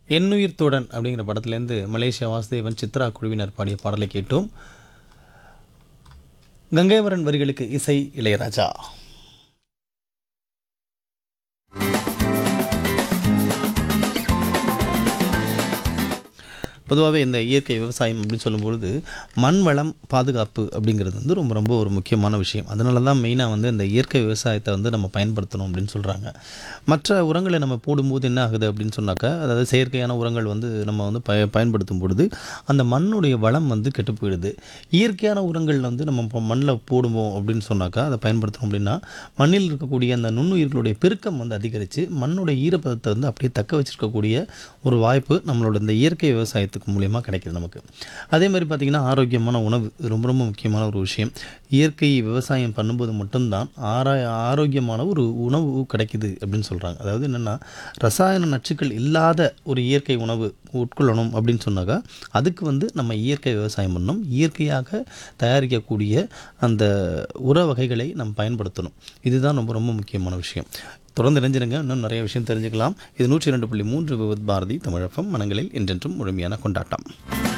எண்ணுயிர் தோடன் அப்படிங்கிற படத்துலேருந்து மலேசியா வாசுதேவன் சித்ரா குழுவினர் பாடிய பாடலை கேட்டோம் கங்கைவரன் வரிகளுக்கு இசை இளையராஜா பொதுவாகவே இந்த இயற்கை விவசாயம் அப்படின்னு சொல்லும்பொழுது மண் வளம் பாதுகாப்பு அப்படிங்கிறது வந்து ரொம்ப ரொம்ப ஒரு முக்கியமான விஷயம் அதனால தான் மெயினாக வந்து இந்த இயற்கை விவசாயத்தை வந்து நம்ம பயன்படுத்தணும் அப்படின்னு சொல்கிறாங்க மற்ற உரங்களை நம்ம போடும்போது என்ன ஆகுது அப்படின்னு சொன்னாக்கா அதாவது செயற்கையான உரங்கள் வந்து நம்ம வந்து பய பயன்படுத்தும் பொழுது அந்த மண்ணுடைய வளம் வந்து கெட்டு போயிடுது இயற்கையான உரங்கள் வந்து நம்ம இப்போ மண்ணில் போடுவோம் அப்படின்னு சொன்னாக்கா அதை பயன்படுத்தணும் அப்படின்னா மண்ணில் இருக்கக்கூடிய அந்த நுண்ணுயிர்களுடைய பெருக்கம் வந்து அதிகரித்து மண்ணுடைய ஈரப்பதத்தை வந்து அப்படியே தக்க வச்சிருக்கக்கூடிய ஒரு வாய்ப்பு நம்மளோட இந்த இயற்கை விவசாயத்துக்கு மூலியமாக கிடைக்குது நமக்கு அதே மாதிரி பார்த்திங்கன்னா ஆரோக்கியமான உணவு இது ரொம்ப ரொம்ப முக்கியமான ஒரு விஷயம் இயற்கை விவசாயம் பண்ணும்போது மட்டும்தான் ஆரா ஆரோக்கியமான ஒரு உணவு கிடைக்குது அப்படின்னு சொல்கிறாங்க அதாவது என்னென்னா ரசாயன நச்சுக்கள் இல்லாத ஒரு இயற்கை உணவு உட்கொள்ளணும் அப்படின்னு சொன்னாக்கா அதுக்கு வந்து நம்ம இயற்கை விவசாயம் பண்ணணும் இயற்கையாக தயாரிக்கக்கூடிய அந்த உர வகைகளை நம்ம பயன்படுத்தணும் இதுதான் ரொம்ப ரொம்ப முக்கியமான விஷயம் தொடர்ந்து இணைஞ்சிருங்க இன்னும் நிறைய விஷயம் தெரிஞ்சுக்கலாம் இது நூற்றி இரண்டு புள்ளி மூன்று விவத் பாரதி தமிழகம் மனங்களில் என்றென்றும் முழுமையான கொண்டாட்டம்